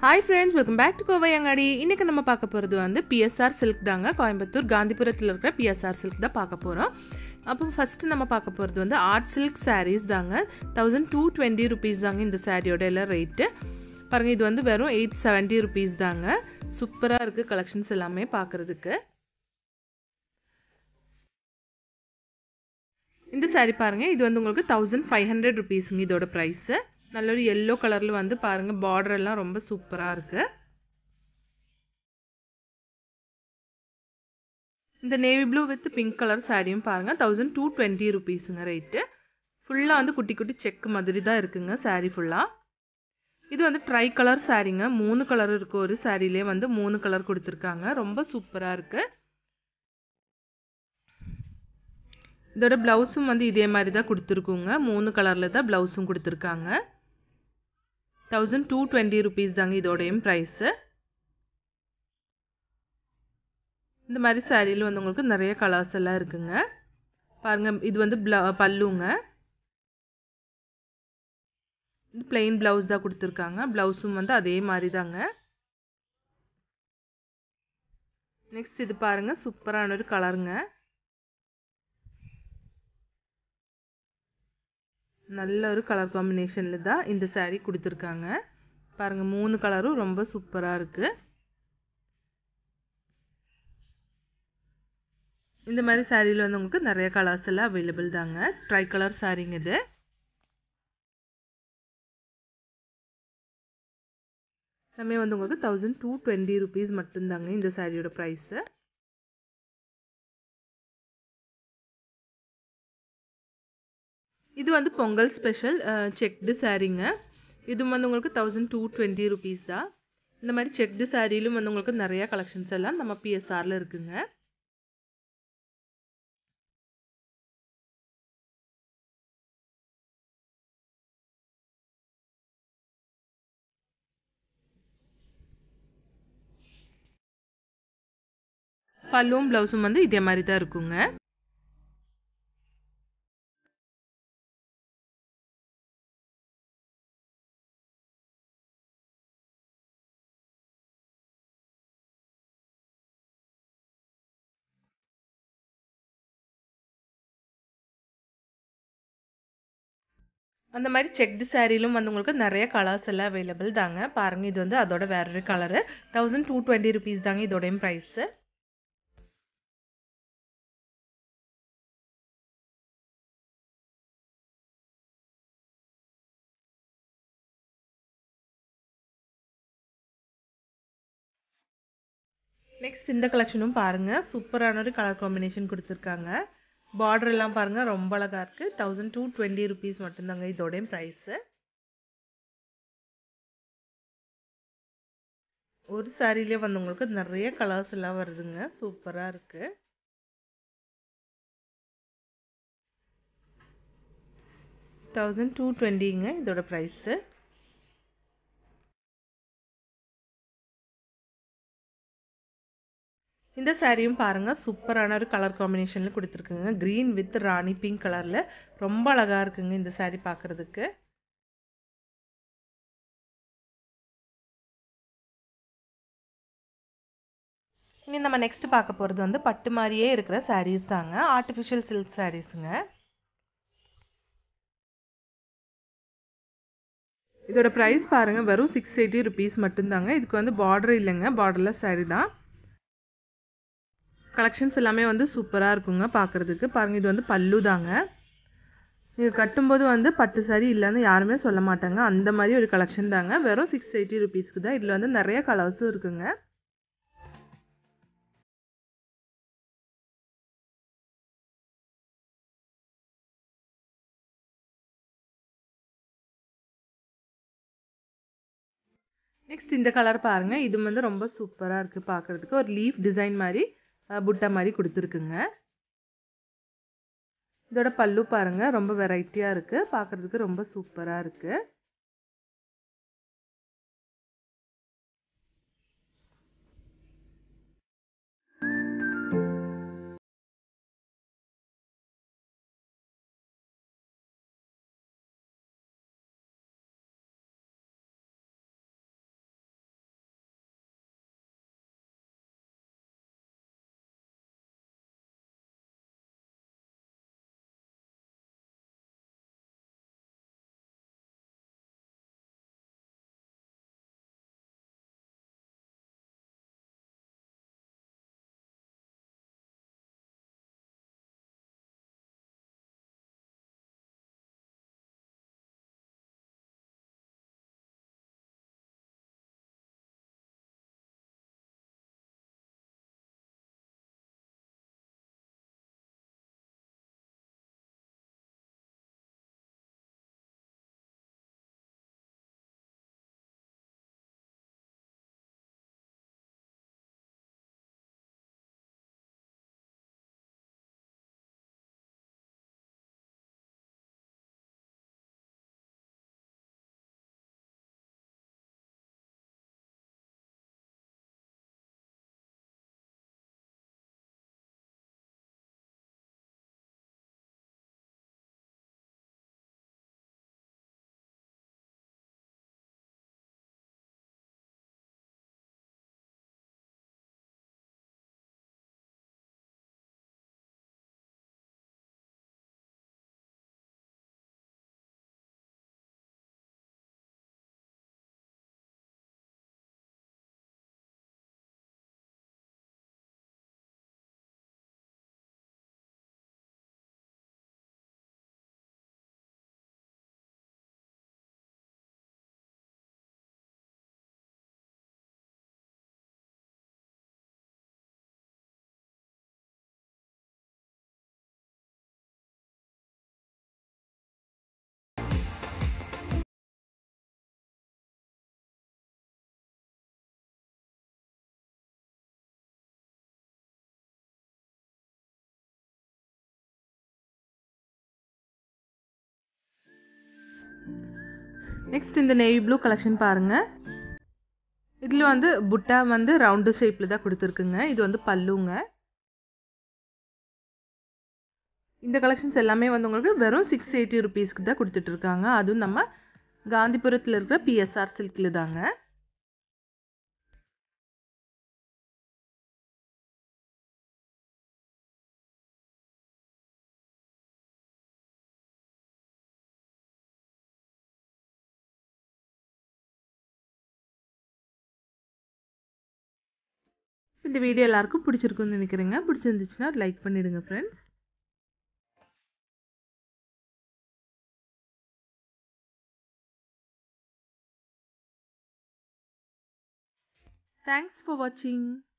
hi friends welcome back to Kovai அங்காடி இன்றைக்கி நம்ம பார்க்க போகிறது வந்து பிஎஸ்ஆர் சில்க் தாங்க கோயம்புத்தூர் காந்திபுரத்தில் இருக்கிற பிஎஸ்ஆர் சில்க் தான் பார்க்க போகிறோம் அப்போ ஃபஸ்ட்டு நம்ம பார்க்க போகிறது வந்து ஆர்ட் சில்க் சாரீஸ் தாங்க தௌசண்ட் டூ டுவெண்ட்டி ருபீஸ் தாங்க இந்த சாரியோட எல்லாம் ரேட்டு பாருங்கள் இது வந்து வெறும் எயிட் செவன்ட்டி ருபீஸ் தாங்க சூப்பராக இருக்குது கலெக்ஷன்ஸ் எல்லாமே பார்க்குறதுக்கு இந்த சாரீ பாருங்கள் இது வந்து உங்களுக்கு தௌசண்ட் ஃபைவ் ஹண்ட்ரட் ருபீஸுங்க இதோட ப்ரைஸு நல்ல ஒரு எல்லோ கலரில் வந்து பாருங்கள் பார்டர் எல்லாம் ரொம்ப சூப்பராக இருக்குது இந்த navy blue with pink colour சாரியும் பாருங்கள் தௌசண்ட் டூ டுவெண்ட்டி ருபீஸுங்க ரேட்டு ஃபுல்லாக வந்து குட்டி குட்டி செக் மாதிரி தான் இருக்குங்க சாரீ ஃபுல்லாக இது வந்து ட்ரை கலர் சாரீங்க மூணு கலர் இருக்குது ஒரு சாரிலே வந்து மூணு கலர் கொடுத்துருக்காங்க ரொம்ப சூப்பராக இருக்குது இதோட ப்ளவுஸும் வந்து இதே மாதிரி தான் கொடுத்துருக்குங்க மூணு கலரில் தான் ப்ளவுஸும் கொடுத்துருக்காங்க தௌசண்ட் டூ டுவெண்ட்டி ருபீஸ் தாங்க இதோடையும் ப்ரைஸு இந்த மாதிரி சாரியில் வந்து உங்களுக்கு நிறைய கலர்ஸ் எல்லாம் இருக்குங்க பாருங்கள் இது வந்து ப்ள பல்லுங்க இது பிளெயின் ப்ளவுஸ் தான் கொடுத்துருக்காங்க ப்ளவுஸும் வந்து அதே மாதிரி தாங்க நெக்ஸ்ட் இது பாருங்கள் சூப்பரான ஒரு கலருங்க நல்ல ஒரு கலர் காம்பினேஷனில் தான் இந்த சாரீ கொடுத்துருக்காங்க பாருங்கள் மூணு கலரும் ரொம்ப சூப்பராக இருக்குது இந்த மாதிரி சாரியில் வந்து உங்களுக்கு நிறைய கலர்ஸ் எல்லாம் அவைலபிள் தாங்க ட்ரை கலர் சாரீங்க இது எல்லாமே வந்து உங்களுக்கு தௌசண்ட் டூ டுவெண்ட்டி ருபீஸ் மட்டும்தாங்க இந்த சாரியோட ப்ரைஸு இது வந்து பொங்கல் ஸ்பெஷல் செக்டு சாரீங்க இது வந்து உங்களுக்கு தௌசண்ட் டூ டுவெண்ட்டி ருபீஸ் தான் இந்த மாதிரி செக்டு சாரியிலும் வந்து உங்களுக்கு நிறையா கலெக்ஷன்ஸ் எல்லாம் நம்ம பிஎஸ்ஆரில் இருக்குங்க பல்லுவும் ப்ளவுஸும் வந்து இதே மாதிரி தான் இருக்குங்க அந்த மாதிரி செக்டு சாரிலும் வந்து உங்களுக்கு நிறைய கலர்ஸ் எல்லாம் அவைலபிள் தாங்க பாருங்கள் இது வந்து அதோட வேற ஒரு colour thousand two twenty rupees தாங்க இதோடையும் ப்ரைஸு நெக்ஸ்ட் இந்த கலெக்ஷனும் பாருங்கள் சூப்பரான ஒரு கலர் காம்பினேஷன் கொடுத்துருக்காங்க பார்டர் எல்லாம் பாருங்கள் ரொம்ப அழகாக இருக்குது தௌசண்ட் டூ டுவெண்ட்டி ருபீஸ் மட்டும்தாங்க இதோடையும் ப்ரைஸு ஒரு சாரிலே வந்து உங்களுக்கு நிறைய கலர்ஸ் எல்லாம் வருதுங்க சூப்பராக இருக்குது தௌசண்ட் டூ டுவெண்ட்டிங்க இதோட ப்ரைஸு இந்த சாரியும் பாருங்கள் சூப்பரான ஒரு கலர் காம்பினேஷனில் கொடுத்துருக்குங்க க்ரீன் வித் ராணி பிங்க் கலரில் ரொம்ப அழகாக இருக்குங்க இந்த சாரீ பார்க்குறதுக்கு இனி நம்ம நெக்ஸ்ட் பார்க்க போகிறது வந்து பட்டு மாதிரியே இருக்கிற சாரீஸ் தாங்க ஆர்டிஃபிஷியல் சில்க் சாரீஸுங்க இதோட ப்ரைஸ் பாருங்கள் வெறும் சிக்ஸ் எயிட்டி ருபீஸ் மட்டும்தாங்க இதுக்கு வந்து பார்டர் இல்லைங்க பார்டர்லெஸ் சாரீ தான் கலெக்ஷன்ஸ் எல்லாமே வந்து சூப்பராக இருக்குங்க பார்க்குறதுக்கு பாருங்கள் இது வந்து பல்லு தாங்க நீங்கள் கட்டும்போது வந்து பட்டு சாரி இல்லைன்னு யாருமே சொல்ல மாட்டாங்க அந்த மாதிரி ஒரு கலெக்ஷன் தாங்க வெறும் சிக்ஸ் எயிட்டி ருபீஸ்க்கு தான் இதில் வந்து நிறைய கலர்ஸும் இருக்குங்க நெக்ஸ்ட் இந்த கலர் பாருங்கள் இது வந்து ரொம்ப சூப்பராக இருக்குது பார்க்குறதுக்கு ஒரு லீஃப் டிசைன் மாதிரி புட்டா மாதிரி கொடுத்துருக்குங்க இதோட பல்லு பாருங்கள் ரொம்ப வெரைட்டியாக இருக்குது பார்க்குறதுக்கு ரொம்ப சூப்பராக இருக்குது நெக்ஸ்ட் இந்த நேவி ப்ளூ கலெக்ஷன் பாருங்கள் இதில் வந்து புட்டா வந்து ரவுண்டு ஷேப்பில் தான் கொடுத்துருக்குங்க இது வந்து பல்லுங்க இந்த கலெக்ஷன்ஸ் எல்லாமே வந்து உங்களுக்கு வெறும் சிக்ஸ் எயிட்டி ருபீஸ்க்கு தான் கொடுத்துட்ருக்காங்க அதுவும் நம்ம காந்திபுரத்தில் இருக்கிற பிஎஸ்ஆர் சில்கில் தாங்க இந்த வீடியோ எல்லாருக்கும் பிடிச்சிருக்குன்னு நினைக்கிறேங்க பிடிச்சிருந்துச்சுன்னா லைக் பண்ணிடுங்க ஃப்ரெண்ட்ஸ் தேங்க்ஸ் ஃபார் வாட்சிங்